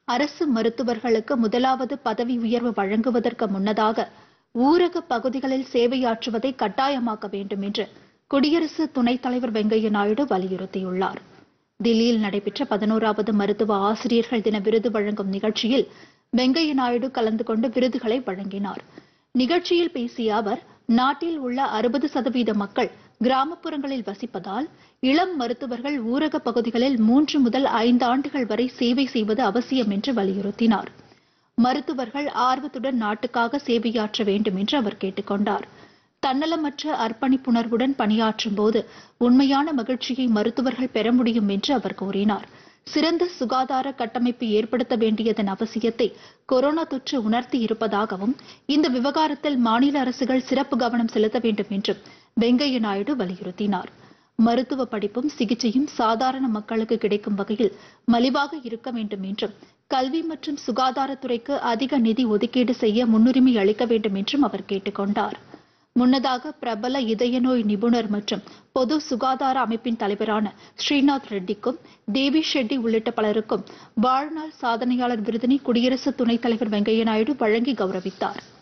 அரசு மருத்துவர்களுக்கு முதலாவது பதவி உயர்வு வழங்குவதற்கு முன்னதாக ஊரக பகுதிகளில் சேவையாற்றுவதை கட்டாயமாக்க வேண்டும் என்று குடியரசு துணைத் தலைவர் வெங்கையா நாயுடு வலியுறுத்தியுள்ளார் தில்லியில் நடைபெற்ற பதினோராவது மருத்துவ ஆசிரியர்கள் தின விருது வழங்கும் நிகழ்ச்சியில் வெங்கையா நாயுடு கலந்து கொண்டு விருதுகளை வழங்கினார் நிகழ்ச்சியில் பேசிய அவர் நாட்டில் உள்ள அறுபது சதவீத மக்கள் கிராமப்புறங்களில் வசிப்பதால் இளம் மருத்துவர்கள் ஊரக பகுதிகளில் மூன்று முதல் ஐந்து ஆண்டுகள் வரை சேவை செய்வது அவசியம் என்று வலியுறுத்தினார் மருத்துவர்கள் ஆர்வத்துடன் நாட்டுக்காக சேவையாற்ற வேண்டும் என்று அவர் கேட்டுக் கொண்டார் தன்னலமற்ற அர்ப்பணிப்புணர்வுடன் பணியாற்றும் போது உண்மையான மகிழ்ச்சியை மருத்துவர்கள் பெற முடியும் என்று அவர் கூறினார் சிறந்த சுகாதார கட்டமைப்பு ஏற்படுத்த வேண்டியதன் அவசியத்தை கொரோனா தொற்று உணர்த்தி இருப்பதாகவும் இந்த விவகாரத்தில் மாநில அரசுகள் சிறப்பு கவனம் செலுத்த வேண்டும் என்றும் வெங்கையா நாயுடு வலியுறுத்தினார் மருத்துவ படிப்பும் சிகிச்சையும் சாதாரண மக்களுக்கு கிடைக்கும் வகையில் மலிவாக இருக்க வேண்டும் என்றும் கல்வி மற்றும் சுகாதாரத்துறைக்கு அதிக நிதி ஒதுக்கீடு செய்ய முன்னுரிமை அளிக்க வேண்டும் என்றும் அவர் கேட்டுக் கொண்டார் முன்னதாக பிரபல இதய நோய் நிபுணர் மற்றும் பொது சுகாதார அமைப்பின் தலைவரான ஸ்ரீநாத் ரெட்டிக்கும் தேவி ஷெட்டி உள்ளிட்ட பலருக்கும் வாழ்நாள் சாதனையாளர் விருதினை குடியரசு துணைத் தலைவர் வெங்கையா நாயுடு வழங்கி கௌரவித்தார்